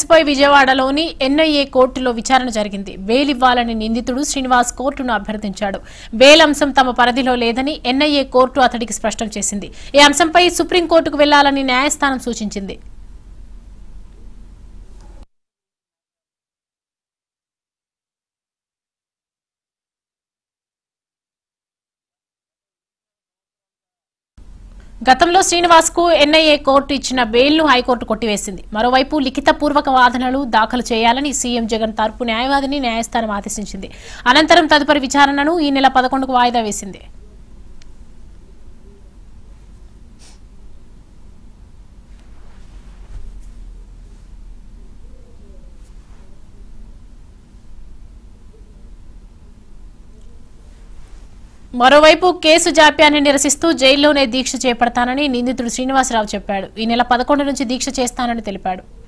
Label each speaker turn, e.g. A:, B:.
A: కేసుపై విజయవాడలోని ఎన్ఐఏ కోర్టులో విచారణ జరిగింది బెయిల్ ఇవ్వాలని నిందితుడు శ్రీనివాస్ కోర్టును అభ్యర్థించాడు బెయిల్ అంశం తమ పరిధిలో లేదని ఎన్ఐఏ కోర్టు అతడికి స్పష్టం చేసింది ఈ అంశంపై సుప్రీంకోర్టుకు వెళ్లాలని న్యాయస్థానం సూచించింది గతంలో శ్రీనివాస్ కు ఎన్ఐఏ కోర్టు ఇచ్చిన బెయిల్ను హైకోర్టు కొట్టివేసింది మరోవైపు లిఖిత పూర్వక వాదనలు దాఖలు చేయాలని సీఎం జగన్ తరపు న్యాయవాదిని న్యాయస్థానం ఆదేశించింది అనంతరం తదుపరి విచారణను ఈ నెల పదకొండుకు వాయిదా వేసింది మరోవైపు కేసు జాప్యాన్ని నిరసిస్తూ జైల్లోనే దీక్ష చేపడతానని నిందితుడు శ్రీనివాసరావు చెప్పాడు ఈ నెల పదకొండు నుంచి దీక్ష చేస్తానని తెలిపాడు